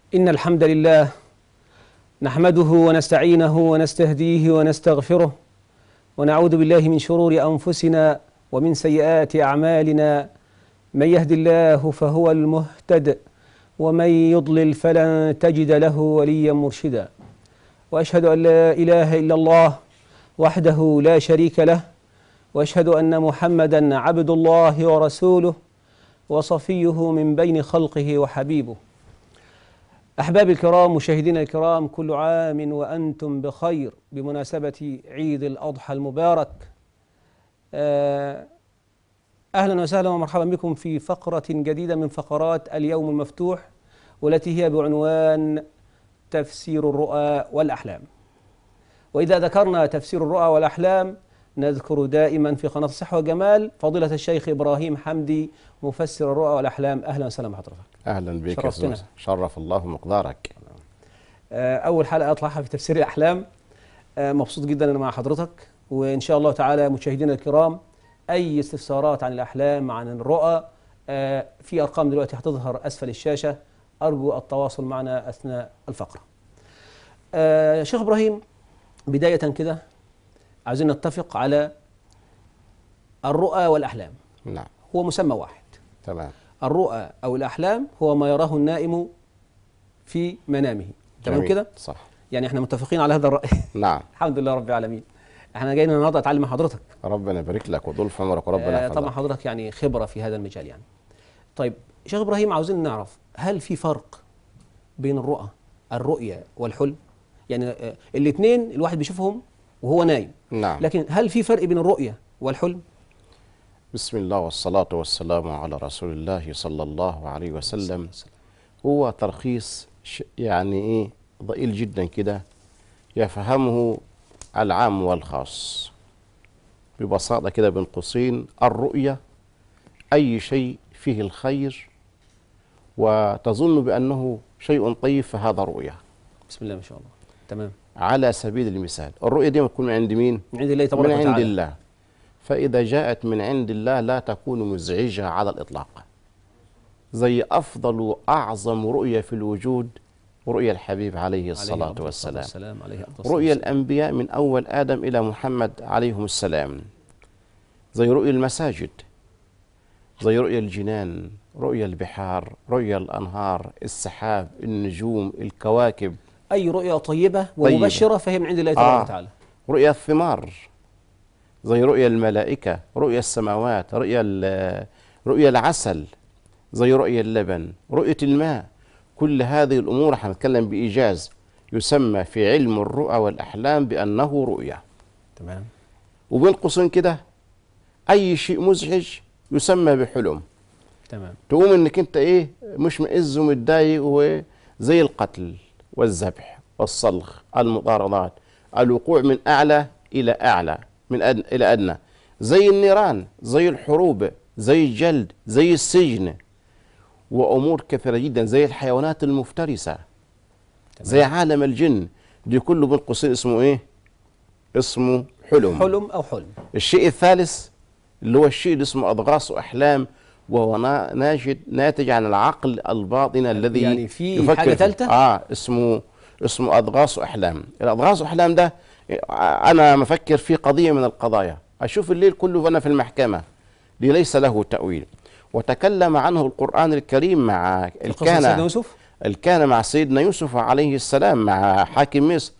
إن الحمد لله نحمده ونستعينه ونستهديه ونستغفره ونعوذ بالله من شرور أنفسنا ومن سيئات أعمالنا من يهد الله فهو المهتد ومن يضلل فلن تجد له وليا مرشدا وأشهد أن لا إله إلا الله وحده لا شريك له وأشهد أن محمدا عبد الله ورسوله وصفيه من بين خلقه وحبيبه أحبابي الكرام مشاهدينا الكرام كل عام وأنتم بخير بمناسبة عيد الأضحى المبارك آه، أهلا وسهلا ومرحبا بكم في فقرة جديدة من فقرات اليوم المفتوح والتي هي بعنوان تفسير الرؤى والأحلام وإذا ذكرنا تفسير الرؤى والأحلام نذكر دائما في قناة الصحة والجمال فضيلة الشيخ إبراهيم حمدي مفسر الرؤى والأحلام أهلا وسهلا بحضرتك اهلا بك يا شرفتنا. أستاذ. شرف الله مقدارك آه، أول حلقة أطلعها في تفسير الأحلام آه، مبسوط جدا أنا مع حضرتك وإن شاء الله تعالى مشاهدينا الكرام أي استفسارات عن الأحلام عن الرؤى آه، في أرقام دلوقتي هتظهر أسفل الشاشة أرجو التواصل معنا أثناء الفقرة آه، شيخ إبراهيم بداية كده عايزين نتفق على الرؤى والأحلام نعم هو مسمى واحد تمام الرؤى أو الأحلام هو ما يراه النائم في منامه تمام جميل. كده صح يعني احنا متفقين على هذا الرأي نعم الحمد لله رب العالمين احنا جايين النهارده اتعلم من حضرتك ربنا يبارك لك وطول في عمرك وربنا آه يحفظك طبعا حضرتك يعني خبرة في هذا المجال يعني طيب شيخ إبراهيم عاوزين نعرف هل في فرق بين الرؤى الرؤية والحلم يعني آه الاثنين الواحد بيشوفهم وهو نايم نعم لكن هل في فرق بين الرؤية والحلم بسم الله والصلاة والسلام على رسول الله صلى الله عليه وسلم هو ترخيص ش- يعني ايه ضئيل جدا كده يفهمه العام والخاص ببساطة كده بين قوسين الرؤية أي شيء فيه الخير وتظن بأنه شيء طيب فهذا رؤية بسم الله ما شاء الله تمام على سبيل المثال الرؤية دي تكون من عند مين؟ من عند الله تبارك من عند وتعالى الله فإذا جاءت من عند الله لا تكون مزعجة على الإطلاق زي أفضل وأعظم رؤية في الوجود رؤيا الحبيب عليه عليه الصلاة أفضل والسلام والسلام عليه أفضل الصلاة رؤيا والسلام. الأنبياء من أول آدم إلى محمد عليهم السلام زي رؤيا المساجد زي رؤيا الجنان رؤيا البحار رؤيا الأنهار السحاب النجوم الكواكب أي رؤية طيبة ومبشرة فهي من عند الله تبارك آه. وتعالى رؤيا الثمار زي رؤيا الملائكة رؤيا السماوات رؤيا ال- رؤيا العسل زي رؤيا اللبن رؤية الماء كل هذه الأمور هنتكلم بإيجاز يسمى في علم الرؤى والأحلام بأنه رؤيا تمام وبين قوسين كده أي شيء مزعج يسمى بحلم تمام تقوم انك انت ايه مش مئز ومتضايق وزي القتل والذبح والصلخ المطاردات الوقوع من اعلى الى اعلى من أدنى الى ادنى زي النيران زي الحروب زي الجلد زي السجن وامور كثيره جدا زي الحيوانات المفترسه زي عالم الجن دي كله بين قوسين اسمه ايه اسمه حلم حلم أو حلم الشيء الثالث اللي هو الشيء اللي اسمه أضغاث وأحلام وهو نا- ناجد ناتج عن العقل الباطن الذي يعني في يفكر حاجة فيه. ثالثة؟ اه اسمه اسمه أضغاث وأحلام الأضغاث وأحلام ده آه، أنا مفكر في قضية من القضايا أشوف الليل كله وأنا في المحكمة دي ليس له تأويل وتكلم عنه القرآن الكريم مع قصة سيدنا الكهنة يوسف كان مع سيدنا يوسف عليه السلام مع حاكم مصر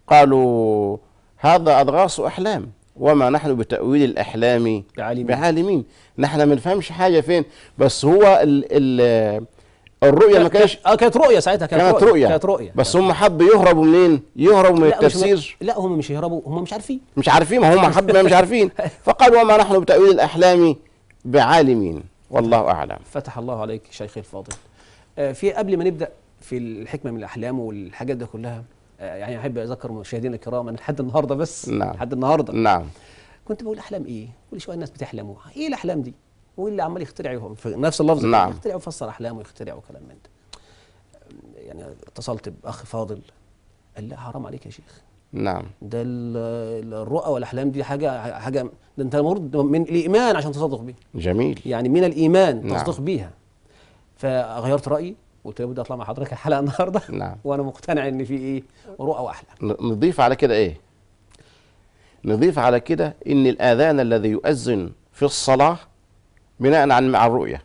قالوا هذا أضغاث أحلام وما نحن بتأويل الأحلام بعالمين. بعالمين نحن ما نفهمش حاجة فين بس هو ال ال الرؤية ما كانش اه كانت رؤية ساعتها كانت, كانت رؤية كانت رؤية بس هم حبوا يهربوا منين يهربوا من لا مش التفسير لا هم مش يهربوا هم مش عارفين مش عارفين ما هم حب ما مش عارفين فقالوا وما نحن بتأويل الأحلام بعالمين والله أعلم فتح الله عليك شيخي الفاضل آه في قبل ما نبدأ في الحكمة من الأحلام والحاجات دي كلها آه يعني أحب أذكر مشاهدينا الكرام أنا لحد النهاردة بس نعم. لحد النهاردة نعم كنت بقول أحلام إيه كل شوية الناس بتحلموا إيه الأحلام دي وايه اللي عمال يخترعوا في نفس اللفظ كده، نعم. يخترعوا يفسر احلام ويخترعوا وكلام من ده يعني اتصلت باخ فاضل قال لا حرام عليك يا شيخ نعم ده ال- الرؤى والاحلام دي حاجه حاجه ده انت المفروض من الايمان عشان تصدق بيه جميل يعني من الايمان نعم. تصدق بيها فغيرت رايي قلت لابد اطلع مع حضرتك الحلقه النهارده نعم وانا مقتنع ان في ايه رؤى واحلام ن- نضيف على كده ايه نضيف على كده ان الاذان الذي يؤذن في الصلاه بناء عن عن الرؤيه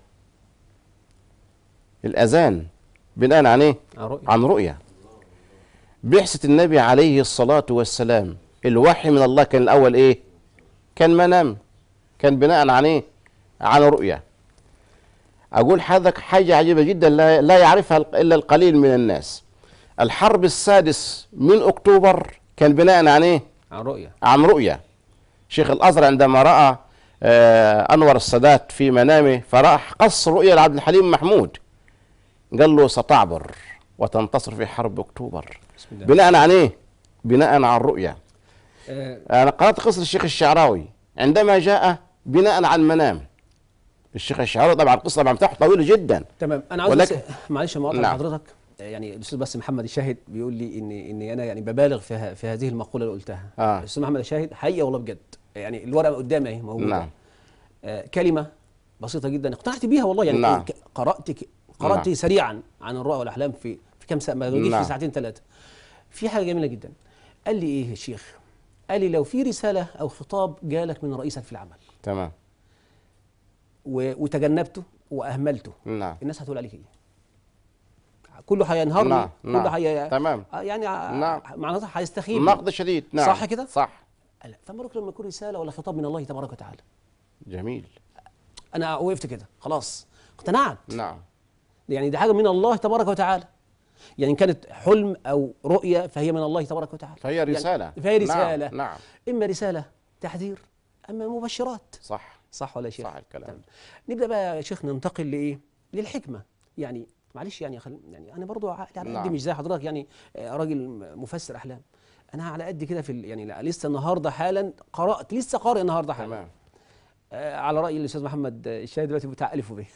الاذان بناء عن ايه عن رؤيه عن رؤيه بعثه النبي عليه الصلاه والسلام الوحي من الله كان الاول ايه كان منام كان بناء عن ايه عن رؤيه اقول حضرتك حاجه عجيبه جدا لا, لا يعرفها الا القليل من الناس الحرب السادس من اكتوبر كان بناء عن ايه عن رؤيه عن رؤية شيخ الأزهر عندما رأى آه، أنور السادات في منامه فرأى قص رؤية لعبد الحليم محمود قال له ستعبر وتنتصر في حرب أكتوبر بسم الله بناء عن إيه؟ بناء عن رؤية آه أنا قرأت قصة الشيخ الشعراوي عندما جاء بناء عن منام الشيخ الشعراوي طبعا القصة طبعا بتاعته طويلة جدا تمام انا عاوز ولكن- بس معلش مقاطعه نعم. حضرتك آه، يعني الاستاذ بس محمد الشاهد بيقول لي ان ان انا يعني ببالغ في ه- في هذه المقوله اللي قلتها آه. الاستاذ محمد الشاهد حقيقه والله بجد يعني الورقه قدامي اهي موجوده نعم آه كلمه بسيطه جدا اقتنعت بيها والله يعني نعم. ك- قرات ك- قرات نعم. سريعا عن الرؤى والاحلام في في كام ساعه ما يجيش نعم. في ساعتين ثلاثه في حاجه جميله جدا قال لي ايه يا شيخ قال لي لو في رساله او خطاب جالك من رئيسك في العمل تمام و- وتجنبته واهملته نعم الناس هتقول عليك ايه كله هينهار نعم كله نعم هي تمام آه، يعني نعم. نعم. معناتها هيستخيل نقد شديد نعم صح كده؟ صح لا، فما بالك لما يكون رساله ولا خطاب من الله تبارك وتعالى جميل انا وقفت كده خلاص اقتنعت نعم يعني دي حاجه من الله تبارك وتعالى يعني إن كانت حلم او رؤيه فهي من الله تبارك وتعالى فهي يعني رسالة فهي رساله نعم, نعم. اما رساله تحذير اما مبشرات صح صح ولا يا شيخ صح الكلام تمام. نبدا بقى يا شيخ ننتقل لايه للحكمه يعني معلش يعني خل... يعني انا برضو عقلي على قد نعم. مش زي حضرتك يعني آه، راجل م- مفسر احلام انا على قد كده في ال... يعني لا لسه النهارده حالا قرات لسه قارئ النهارده حالا تمام آه على راي الاستاذ محمد آه، الشاهد دلوقتي بتاع الف وب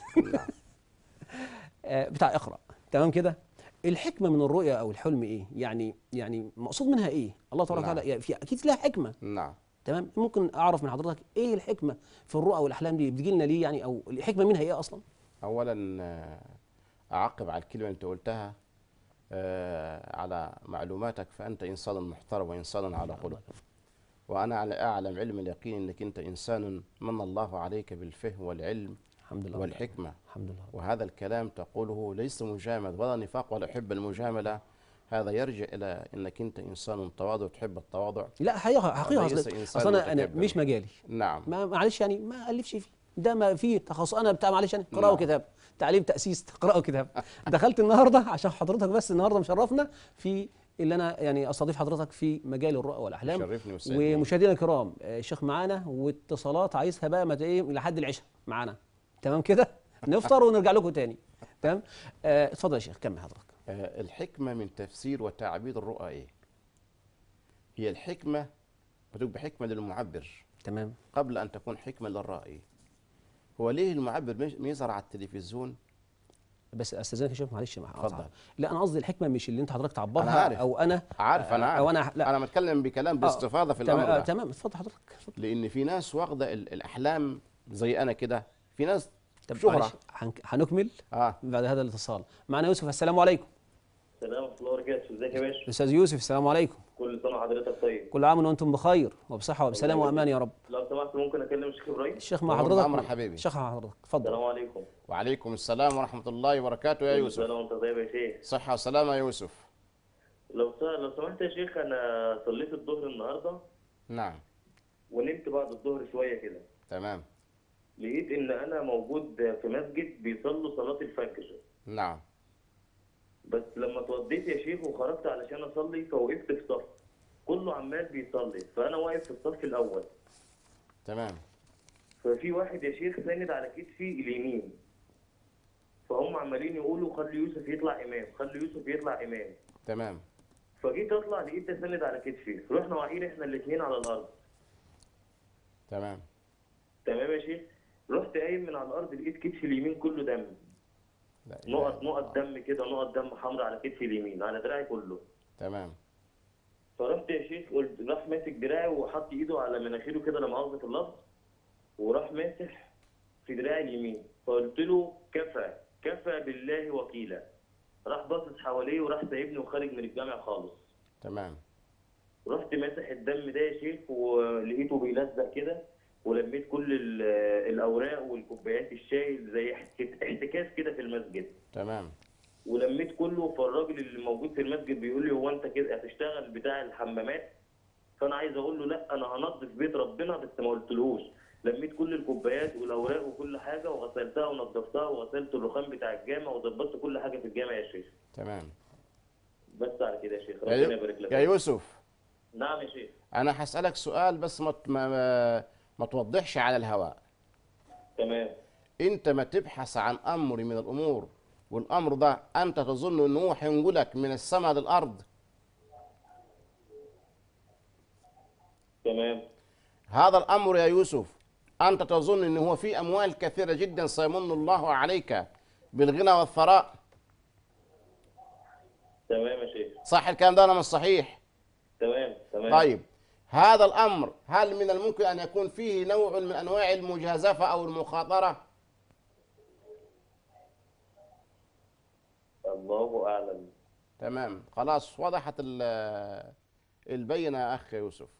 آه بتاع اقرا تمام كده الحكمه من الرؤيا او الحلم ايه يعني يعني مقصود منها ايه الله تبارك نعم. وتعالى يعني في اكيد لها حكمه نعم تمام ممكن اعرف من حضرتك ايه الحكمه في الرؤى والاحلام دي بتجي لنا ليه يعني او الحكمه منها ايه اصلا اولا آه، اعقب على الكلمه اللي انت قلتها آه، على معلوماتك فانت انسان محترم وانسان على خلق وانا على اعلم علم اليقين انك انت انسان من الله عليك بالفهم والعلم الحمد لله والحكمه الحمد لله وهذا الكلام تقوله ليس مجامل ولا نفاق ولا احب المجامله هذا يرجع الى انك انت انسان تواضع تحب التواضع لا حقيقه حقيقه ليس اصل إنسان أصل انا انا متكبر. مش مجالي نعم ما معلش يعني ما الفش فيه ده ما فيه تخصص انا بتاع معلش يعني قراءه نعم. وكتاب تعليم تاسيس قراءه وكتاب دخلت النهارده عشان حضرتك بس النهارده مشرفنا في اللي انا يعني استضيف حضرتك في مجال الرؤى والاحلام شرفني وسعدني. ومشاهدينا الكرام آه، الشيخ معانا واتصالات عايزها بقى ما ايه لحد العشاء معانا تمام كده نفطر ونرجع لكم تاني تمام آه، اتفضل يا شيخ كمل حضرتك آه، الحكمة من تفسير وتعبير الرؤى إيه؟ هي الحكمة بتبقى حكمة للمعبر تمام قبل أن تكون حكمة للرائي هو ليه المعبر مش- بيظهر على التلفزيون بس استاذنك يا شيخ معلش مع اتفضل. لا انا قصدي الحكمه مش اللي انت حضرتك تعبرها أنا عارف. او انا عارف أنا عارف او انا لا أنا بتكلم بكلام باستفاضة في تمام الأمر آه، ده تمام اتفضل حضرتك اتفضل. لأن في ناس واخدة ال- الأحلام زي أنا كده في ناس طب شهرة معلش، هنك- هنكمل آه بعد هذا الاتصال معنا يوسف السلام عليكم السلام ورحمة الله وبركاته، ازيك يا باشا؟ استاذ يوسف السلام عليكم كل سنة وحضرتك طيب. كل عام وانتم بخير وبصحه وبسلام وامان يا رب لو سمحت ممكن أكلم الشيخ إبراهيم؟ الشيخ مع أمر حضرتك أمر حبيبي. الشيخ مع حضرتك اتفضل السلام عليكم. وعليكم السلام ورحمة الله وبركاته يا كل يوسف سنة وأنت طيب يا شيخ. صحة وسلامة يا يوسف لو س- لو سمحت يا شيخ أنا صليت الظهر النهاردة نعم ونمت بعد الظهر شوية كده. تمام لقيت إن أنا موجود في مسجد بيصلوا صلاة الفجر. نعم بس لما اتوضيت يا شيخ وخرجت علشان أصلي فوقفت في صف. كله عمال بيصلي، فأنا واقف في الصف الأول. تمام ففي واحد يا شيخ ساند على كتفي اليمين فهم عمالين يقولوا خلي يوسف يطلع امام خلي يوسف يطلع امام تمام فجيت اطلع لقيت ده ساند على كتفي رحنا واقعين احنا الاثنين على الارض تمام تمام يا شيخ رحت قايم من على الارض لقيت كتفي اليمين كله دم لا إله نقط إلا نقط الله. دم كده نقط دم حمراء على كتفي اليمين على دراعي كله تمام فرحت يا شيخ قلت راح ماسك دراعي وحط ايده على مناخيره كده لما مؤاخذة اللفظ وراح ماسح في دراعي اليمين فقلت له كفى كفى بالله وكيلا راح باصص حواليه وراح سايبني وخارج من الجامع خالص تمام رحت ماسح الدم ده يا شيخ ولقيته بيلزق كده ولميت كل ال- الاوراق والكوبايات الشاي زي احتك- احتكاس كده في المسجد تمام ولميت كله فالراجل اللي موجود في المسجد بيقول لي هو انت كده هتشتغل بتاع الحمامات فانا عايز اقول له لا انا هنظف بيت ربنا بس ما قلتلهوش لميت كل الكوبايات والاوراق وكل حاجه وغسلتها ونظفتها وغسلت الرخام بتاع الجامع وظبطت كل حاجه في الجامع يا شيخ تمام بس على كده يا شيخ يا, ربنا يو... يبارك لك يا يوسف نعم يا شيخ انا هسالك سؤال بس ما ت- ما ما, ما توضحش على الهواء تمام انت ما تبحث عن امر من الامور والامر ده انت تظن ان هو هينقلك من السماء للارض تمام هذا الامر يا يوسف انت تظن ان هو في اموال كثيره جدا سيمن الله عليك بالغنى والثراء تمام يا شيخ صح الكلام ده ولا مش صحيح تمام تمام طيب هذا الامر هل من الممكن ان يكون فيه نوع من انواع المجازفه او المخاطره الله اعلم تمام خلاص وضحت ال- البينه يا اخ يوسف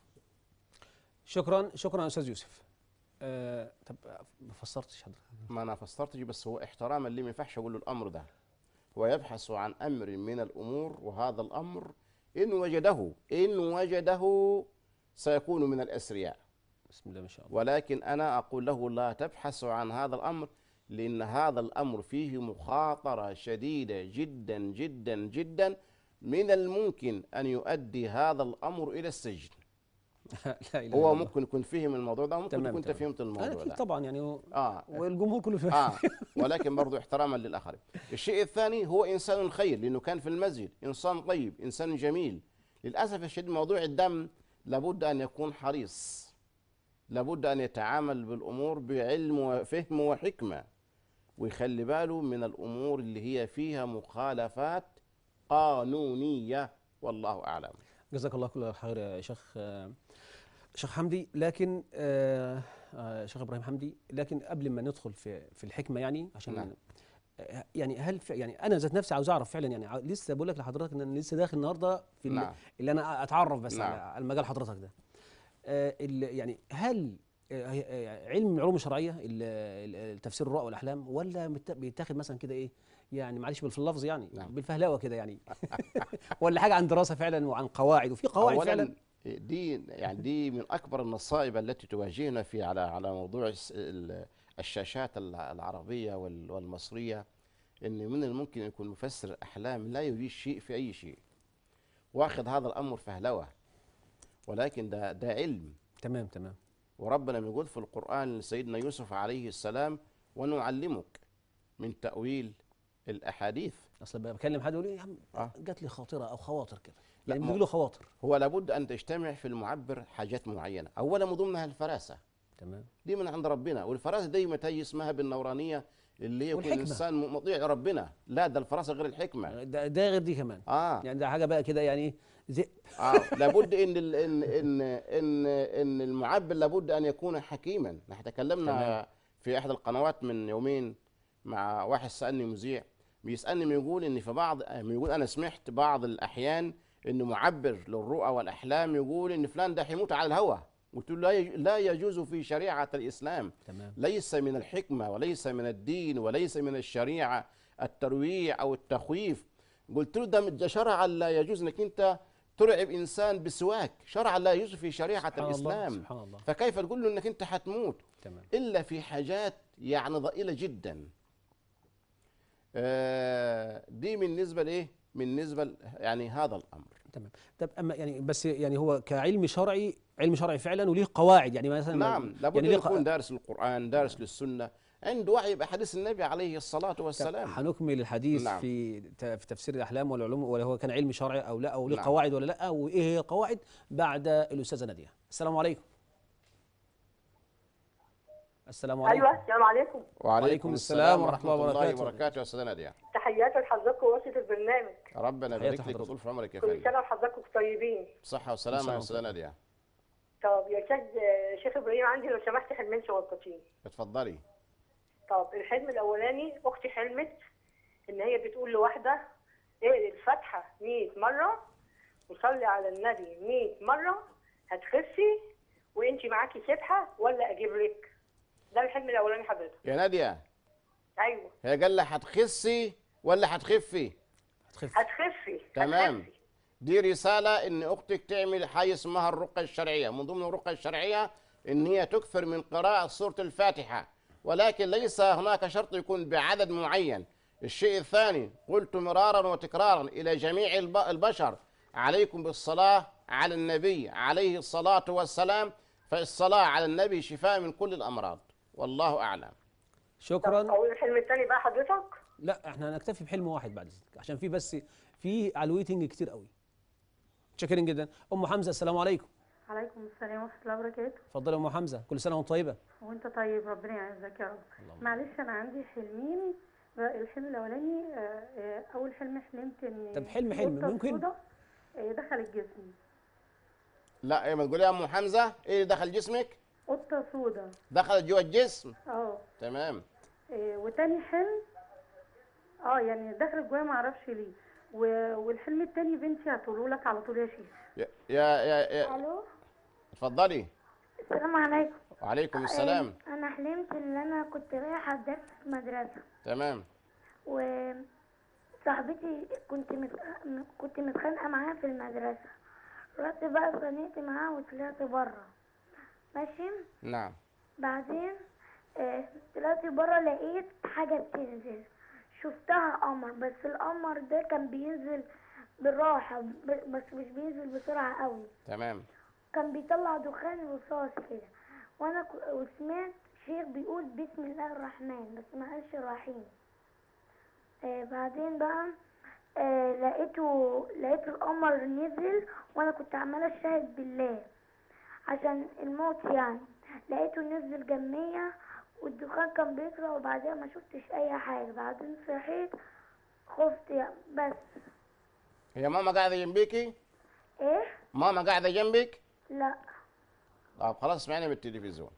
شكرا شكرا استاذ يوسف آه طب ما فسرتش حضرتك ما انا فسرتش بس هو احتراما لي ما ينفعش اقول له الامر ده هو يبحث عن امر من الامور وهذا الامر ان وجده ان وجده سيكون من الاسرياء بسم الله ما شاء الله ولكن انا اقول له لا تبحث عن هذا الامر لان هذا الامر فيه مخاطره شديده جدا جدا جدا من الممكن ان يؤدي هذا الامر الى السجن لا اله إلا هو الله. ممكن يكون فهم الموضوع ده وممكن تمام، تكون انت تمام. فهمت الموضوع اكيد ده طبعا يعني هو اه والجمهور كله فاهم اه ولكن برضو احتراما للاخرين الشيء الثاني هو انسان خير لانه كان في المسجد انسان طيب انسان جميل للاسف الشديد موضوع الدم لابد ان يكون حريص لابد ان يتعامل بالامور بعلم وفهم وحكمه ويخلي باله من الامور اللي هي فيها مخالفات قانونيه والله اعلم جزاك الله كل خير يا شيخ آه، شيخ حمدي لكن آه، آه، شيخ ابراهيم حمدي لكن قبل ما ندخل في في الحكمه يعني عشان نعم. آه، يعني هل ف- يعني انا ذات نفسي عاوز اعرف فعلا يعني ع- لسه بقول لك لحضرتك ان انا لسه داخل النهارده في نعم. نعم. اللي انا اتعرف بس نعم. على على المجال حضرتك ده آه، ال- يعني هل آه، هي- آه، علم من العلوم الشرعيه ال- ال- التفسير الرؤى والاحلام ولا مت- بيتاخد مثلا كده ايه يعني معلش باللفظ يعني نعم. بالفهلاوه كده يعني ولا حاجه عن دراسه فعلا وعن قواعد وفي قواعد أولاً فعلا دي يعني دي من اكبر النصائب التي تواجهنا في على على موضوع الس- ال- الشاشات الع- العربيه وال- والمصريه ان من الممكن ان يكون مفسر احلام لا يريد شيء في اي شيء واخذ هذا الامر فهلوه ولكن ده ده علم تمام تمام وربنا بيقول في القران لسيدنا يوسف عليه السلام ونعلمك من تاويل الاحاديث اصل بكلم حد يقول لي يا عم آه. جات لي خاطره او خواطر كده لا، يعني ما- بيقولوا خواطر هو لابد ان تجتمع في المعبر حاجات معينه اولا من ضمنها الفراسه تمام دي من عند ربنا والفراسه دي متى اسمها بالنورانيه اللي هي يكون والحكمة. الانسان مطيع ربنا لا ده الفراسه غير الحكمه ده, ده غير دي كمان اه يعني ده حاجه بقى كده يعني ايه ذئب اه لابد ان ال- ان ان ان ان المعبر لابد ان يكون حكيما نحن تكلمنا تمام. في احد القنوات من يومين مع واحد سالني مذيع بيسالني بيقول ان في بعض بيقول انا سمعت بعض الاحيان انه معبر للرؤى والاحلام يقول ان فلان ده حيموت على الهوى قلت له لا يج- لا يجوز في شريعه الاسلام تمام ليس من الحكمة وليس من الدين وليس من الشريعة الترويع أو التخويف قلت له ده ده شرعا لا يجوز انك انت ترعب انسان بسواك شرعا لا يجوز في شريعه سبحان الاسلام الله سبحان الله فكيف تقول له انك انت حتموت تمام الا في حاجات يعني ضئيله جدا آه، دي بالنسبه لايه بالنسبه ل- يعني هذا الامر تمام طب اما يعني بس يعني هو كعلم شرعي علم شرعي فعلا وليه قواعد يعني مثلا نعم لابد يعني ان ليه يكون دارس للقران دارس للسنه عنده وعي باحاديث النبي عليه الصلاه والسلام هنكمل الحديث نعم. في ت- في تفسير الاحلام والعلوم ولا هو كان علم شرعي او لا او ليه نعم. قواعد ولا لا وايه هي القواعد بعد الاستاذه ناديه السلام عليكم السلام عليكم ايوه السلام عليكم وعليكم السلام ورحمة الله وبركاته. وبركاته يا استاذ ناديه تحياتي لحضرتك ووسط البرنامج ربنا تحياتي يبارك لك حضرتك. ويطول في عمرك يا كل فندم سنه وحضراتكم طيبين صحه وسلامه يا إن استاذ شاء الله. ناديه طب يا استاذ آه، شيخ ابراهيم عندي لو سمحت حلمين صغنطتين اتفضلي طب الحلم الاولاني اختي حلمت ان هي بتقول لواحده اقري الفاتحه 100 مره وصلي على النبي 100 مره هتخسي وانت معاكي سبحه ولا اجيب لك ده الحلم الاولاني حضرتك يا ناديه ايوه هي قال لها هتخسي ولا هتخفي هتخف هتخفي تمام. هتخفي. دي رسالة إن أختك تعمل حاجة اسمها الرقية الشرعية من ضمن الرقية الشرعية إن هي تكثر من قراءة سورة الفاتحة ولكن ليس هناك شرط يكون بعدد معين الشيء الثاني قلت مرارا وتكرارا إلى جميع الب- البشر عليكم بالصلاة على النبي عليه الصلاة والسلام فالصلاة على النبي شفاء من كل الأمراض والله أعلم شكرا اقول الحلم الثاني بقى حضرتك لا احنا هنكتفي بحلم واحد بعد اذنك عشان في بس في على الويتنج كتير قوي شاكرين جدا ام حمزه السلام عليكم عليكم السلام ورحمة الله وبركاته اتفضلي يا ام حمزه كل سنه وانت طيبه وانت طيب ربنا يعزك يا رب اللهم معلش انا عندي حلمين الحلم الاولاني آه، آه، اول حلم حلمت ان طب حلم- في حلم، قطة ممكن؟ سودا، آه، دخلت جسمي لا إيه ما تقولي يا أم حمزة إيه اللي دخل جسمك قطة سودا دخلت جوا الجسم اه تمام آه، وتاني حلم اه يعني دخلت جوايا معرفش ليه و- والحلم التاني بنتي هتقوله لك على طول يا شيخ يا يا يا, يا الو اتفضلي السلام عليكم وعليكم السلام آه، انا حلمت ان انا كنت رايحه درس في مدرسه تمام وصاحبتي كنت مت... كنت متخانقه معاها في المدرسه رحت بقى اتخانقت معاها وطلعت بره ماشي نعم بعدين آه، طلعت بره لقيت حاجه بتنزل شفتها قمر بس القمر ده كان بينزل بالراحه ب- بس مش بينزل بسرعه قوي تمام كان بيطلع دخان رصاص كده وانا ك- وسمعت شيخ بيقول بسم الله الرحمن بس ما قالش الرحيم آه بعدين بقى آه لقيته لقيت القمر نزل وانا كنت عماله اشهد بالله عشان الموت يعني لقيته نزل جنبيا والدخان كان بيطلع وبعدين ما شفتش اي حاجه بعدين صحيت خفت يعني بس هي ماما قاعده جنبيكي ايه ماما قاعده جنبك لا طب خلاص اسمعيني من التلفزيون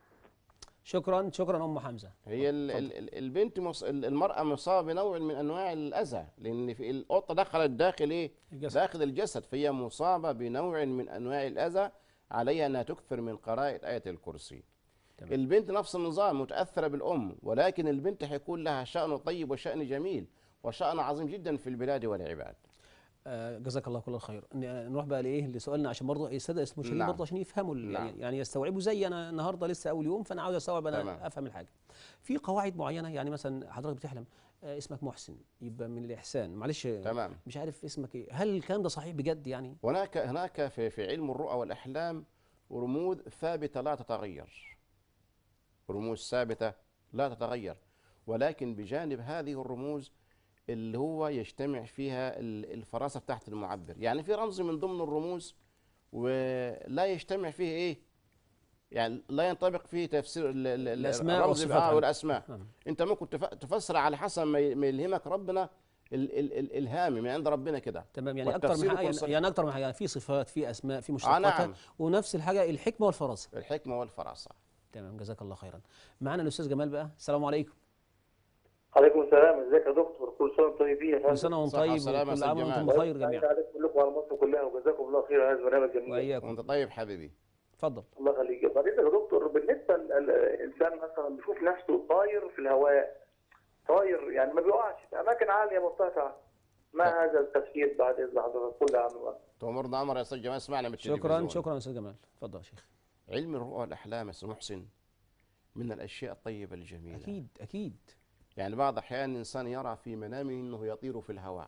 شكرا شكرا ام حمزه هي ال ال ال- البنت مص... ال- المرأة مصابة بنوع من أنواع الأذى لأن في القطة دخلت داخل إيه؟ الجسد. داخل الجسد فهي مصابة بنوع من أنواع الأذى عليها أنها تكثر من قراءة آية الكرسي تمام. البنت نفس النظام متأثرة بالأم ولكن البنت حيكون لها شأن طيب وشأن جميل وشأن عظيم جدا في البلاد والعباد آه جزاك الله كل الخير ن- نروح بقى لايه لسؤالنا عشان برضه الساده المشاهدين نعم. برضه عشان يفهموا ال- نعم. يعني يستوعبوا زي انا النهارده لسه اول يوم فانا عاوز استوعب انا تمام. افهم الحاجه في قواعد معينه يعني مثلا حضرتك بتحلم آه اسمك محسن يبقى من الاحسان معلش تمام مش عارف اسمك ايه هل الكلام ده صحيح بجد يعني هناك هناك في في علم الرؤى والأحلام رموز ثابتة لا تتغير رموز ثابتة لا تتغير ولكن بجانب هذه الرموز اللي هو يجتمع فيها ال- الفراسة بتاعت المعبر يعني في رمز من ضمن الرموز ولا يجتمع فيه ايه يعني لا ينطبق فيه تفسير ال- ال- ال- الأسماء الرمز والصفات آه عنه. والاسماء نعم. انت ممكن تف- تفسر على حسب ما ي- ما يلهمك ربنا ال- ال- ال- الهامي من عند ربنا كده تمام يعني اكتر والتفسير من حاجه يكون يعني, صحيح. يعني اكتر من حاجه يعني في صفات في اسماء في مشتقاتها نعم. ونفس الحاجه الحكمه والفراسه الحكمة والفراسة تمام جزاك الله خيرا معانا الاستاذ جمال بقى السلام عليكم عليكم السلام ازيك يا دكتور كل سنه وانتم طيبين يا كل فندم سنه وانت صحة طيب وسلامة يا وكل أستاذ عام وانتم جمال. بخير سعيد جميعا عليكم كلكم وعلى مصر كلها وجزاكم الله خير على هذا البرنامج الجميل واياكم وانت طيب حبيبي اتفضل الله يخليك بعدين يا دكتور بالنسبه للانسان مثلا بيشوف نفسه طاير في الهواء طاير يعني ما بيقعش في اماكن عاليه مرتفعه ما هذا التفسير بعد اذن حضرتك كل عام وانتم تأمرنا أمر يا أستاذ جمال اسمعنا من شكرا التلفزيون. شكرا يا استاذ جمال اتفضل يا شيخ علم الرؤى والأحلام يا أستاذ محسن من الأشياء الطيبة الجميلة اكيد اكيد يعني بعض الأحيان الإنسان يرى في منامه أنه يطير في الهواء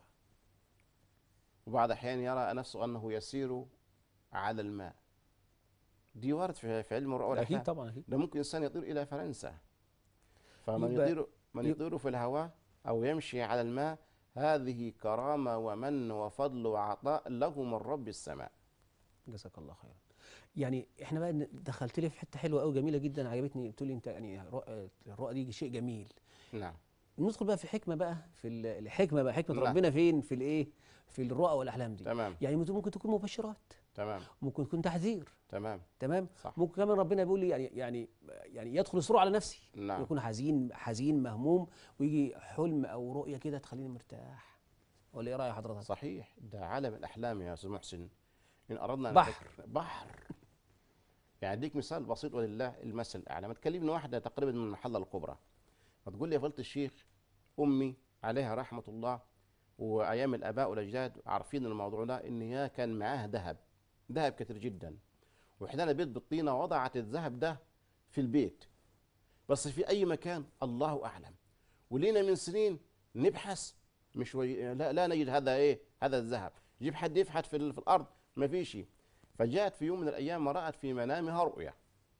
وبعض الأحيان يرى نفسه أنه يسير على الماء دي وارد في في علم الرؤى والأحلام اكيد طبعا اكيد ده ممكن إنسان يطير إلى فرنسا فمن يبقى- يطير من يب- يطير في الهواء أو يمشي على الماء هذه كرامة ومن وفضل وعطاء له من رب السماء جزاك الله خيرا يعني احنا بقى ن- دخلت لي في حته حلوه قوي جميله جدا عجبتني قلت لي انت يعني الرؤى الرؤى دي شيء جميل نعم ندخل بقى في حكمه بقى في ال- الحكمه بقى حكمه نعم. ربنا فين في الايه في الرؤى والاحلام دي تمام يعني ممكن ممكن تكون مبشرات تمام ممكن تكون تحذير تمام تمام صح. ممكن كمان ربنا بيقول لي يعني يعني يعني يدخل السرور على نفسي نعم يكون حزين حزين مهموم ويجي حلم او رؤيه كده تخليني مرتاح ولا ايه راي حضرتك صحيح ده عالم الاحلام يا استاذ محسن ان اردنا أن بحر. نفكر- بحر يعني اديك مثال بسيط ولله المثل الاعلى ما تكلمني واحده تقريبا من المحله الكبرى ما تقول لي يا فضيله الشيخ امي عليها رحمه الله وايام الاباء والاجداد عارفين الموضوع ده ان هي كان معاها ذهب ذهب كتير جدا وحدانا بيت بالطينه وضعت الذهب ده في البيت بس في اي مكان الله اعلم ولينا من سنين نبحث مش وي... لا, لا نجد هذا ايه هذا الذهب يجيب حد يفحت في, ال- في الارض ما فيش فجاءت في يوم من الايام ورأت في منامها رؤيا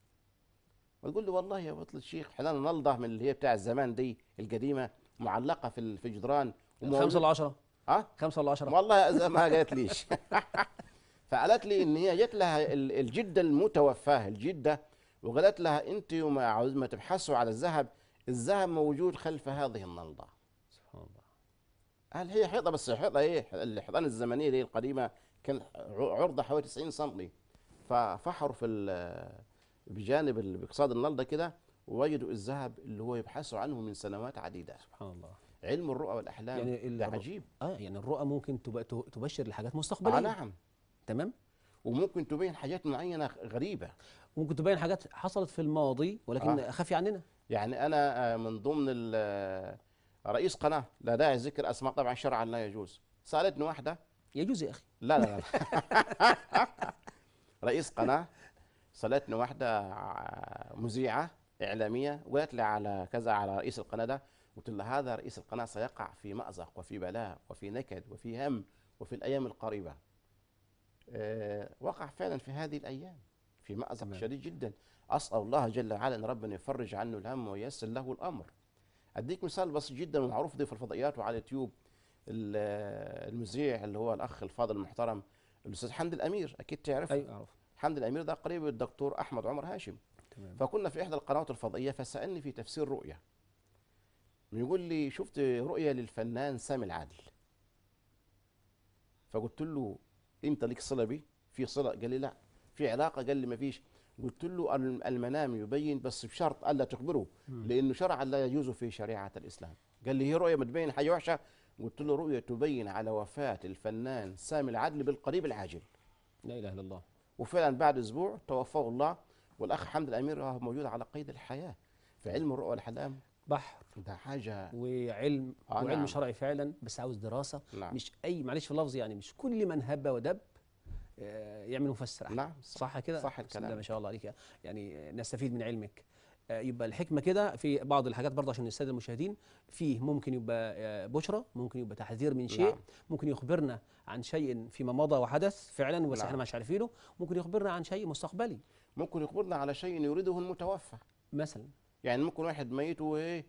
وتقول له والله يا بطل الشيخ احنا نلضه من اللي هي بتاع الزمان دي القديمه معلقه في ال- في جدران خمسة ولا عشرة اه خمسة ولا عشرة والله إذا ما قالت ليش فقالت لي ان هي جت لها ال- الجده المتوفاه الجده وقالت لها انت يوم عاوز ما تبحثوا على الذهب الذهب موجود خلف هذه النلضه سبحان الله قال هي حيطه بس حيطه ايه الحيطان الزمنيه دي القديمه كان ع- عرضها حوالي 90 سم ففحروا في ال- بجانب ال- بقصاد النلضه كده ووجدوا الذهب اللي هو يبحثوا عنه من سنوات عديده سبحان الله علم الرؤى والاحلام يعني يعني ال- ده عجيب اه يعني الرؤى ممكن تب- ت- تبشر لحاجات آه مستقبليه نعم تمام وممكن تبين حاجات معينه غريبه ممكن تبين حاجات حصلت في الماضي ولكن آه. خفي عننا يعني انا آه، من ضمن ال- آه، رئيس قناه لا داعي ذكر اسماء طبعا شرعا لا يجوز سالتني واحده يجوز يا اخي لا لا لا رئيس قناه سالتني واحده ع- مذيعه اعلاميه وقالت لي على كذا على رئيس القناه ده قلت لها هذا رئيس القناه سيقع في مازق وفي بلاء وفي نكد وفي هم وفي الايام القريبه آه، وقع فعلا في هذه الايام في مازق تمام. شديد جدا اسال الله جل وعلا ان ربنا يفرج عنه الهم وييسر له الامر اديك مثال بسيط جدا ومعروف ده في الفضائيات وعلى اليوتيوب ال- المذيع اللي هو الاخ الفاضل المحترم الاستاذ حمد الامير اكيد تعرفه ايوه اعرف حمد الامير ده قريب الدكتور احمد عمر هاشم تمام فكنا في احدى القنوات الفضائيه فسالني في تفسير رؤيا يقول لي شفت رؤيا للفنان سامي العدل فقلت له انت ليك صله بيه في صله قال لي لا في علاقه قال لي ما فيش قلت له الم- المنام يبين بس بشرط الا تخبره لانه شرعا لا يجوز في شريعه الاسلام قال لي هي رؤيه ما تبين حاجه وحشه قلت له رؤيه تبين على وفاه الفنان سامي العدل بالقريب العاجل لا اله الا الله وفعلا بعد اسبوع توفاه الله والاخ حمد الامير هو موجود على قيد الحياه في علم الرؤى والاحلام بحر ده حاجه وعلم آه وعلم نعم. شرعي فعلا بس عاوز دراسه نعم. مش اي معلش في اللفظ يعني مش كل من هب ودب آه، يعمل مفسر أحد. نعم صح كده صح بسم الكلام. الله ما شاء الله عليك يعني نستفيد من علمك آه، يبقى الحكمه كده في بعض الحاجات برضه عشان الساده المشاهدين فيه ممكن يبقى آه، بشرى ممكن يبقى تحذير من شيء نعم. ممكن يخبرنا عن شيء فيما مضى وحدث فعلا بس نعم. احنا مش عارفينه ممكن يخبرنا عن شيء مستقبلي ممكن يخبرنا على شيء يريده المتوفى مثلا يعني ممكن واحد ميت وايه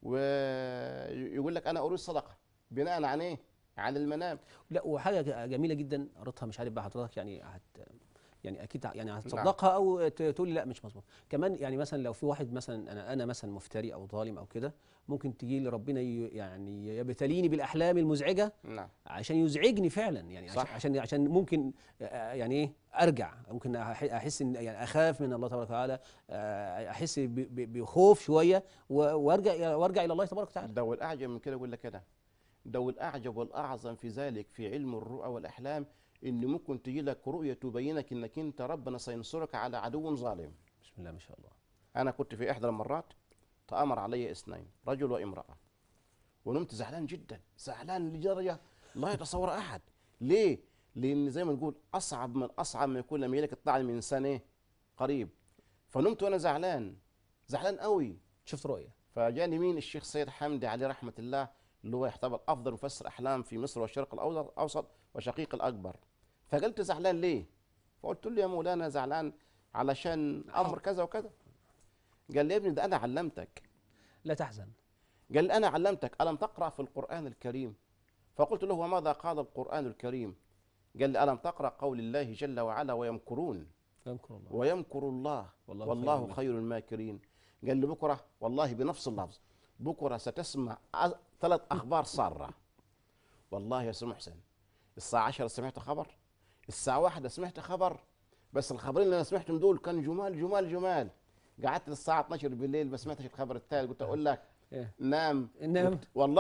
ويقول لك انا اريد صدقه بناء عن ايه عن المنام لا وحاجه ج- جميله جدا قريتها مش عارف بقى حضرتك يعني هت يعني اكيد ع- يعني هتصدقها او ت- تقول لي لا مش مظبوط كمان يعني مثلا لو في واحد مثلا انا انا مثلا مفتري او ظالم او كده ممكن تجي لي ربنا ي- يعني يبتليني بالاحلام المزعجه نعم عشان يزعجني فعلا يعني عشان صح. عشان عشان ممكن آه، يعني ايه ارجع ممكن أح- احس ان يعني اخاف من الله تبارك وتعالى آه، احس ب- ب- بخوف شويه و- وارجع وارجع الى الله تبارك وتعالى ده والاعجب من كده يقول لك كده ده والاعجب والاعظم في ذلك في علم الرؤى والاحلام ان ممكن تجي لك رؤيه تبينك انك انت ربنا سينصرك على عدو ظالم بسم الله ما شاء الله انا كنت في احدى المرات تامر علي اثنين رجل وامراه ونمت زعلان جدا زعلان لدرجه لا يتصور احد ليه لان زي ما نقول اصعب من اصعب ما يكون لما يجيلك الطعن من انسان ايه قريب فنمت وانا زعلان زعلان قوي شفت رؤيه فجاني مين الشيخ سيد حمدي عليه رحمه الله اللي هو يعتبر افضل مفسر احلام في مصر والشرق الأوسط- الاوسط وشقيق الاكبر فقلت زعلان ليه فقلت له يا مولانا زعلان علشان امر كذا وكذا قال لي يا ابني ده انا علمتك لا تحزن قال لي انا علمتك الم تقرا في القران الكريم فقلت له وماذا قال القران الكريم قال لي الم تقرا قول الله جل وعلا ويمكرون يمكر الله ويمكر الله والله والله, خير والله خير الماكرين قال لي بكره والله بنفس اللفظ بكره ستسمع أ- ثلاث اخبار ساره والله يا سي محسن الساعه 10 سمعت خبر الساعه 1 سمعت خبر بس الخبرين اللي انا سمعتهم دول كانوا جمال جمال جمال قعدت للساعه 12 بالليل ما سمعتش الخبر الثالث قلت اقول لك إيه؟ نام نام. قلت- والله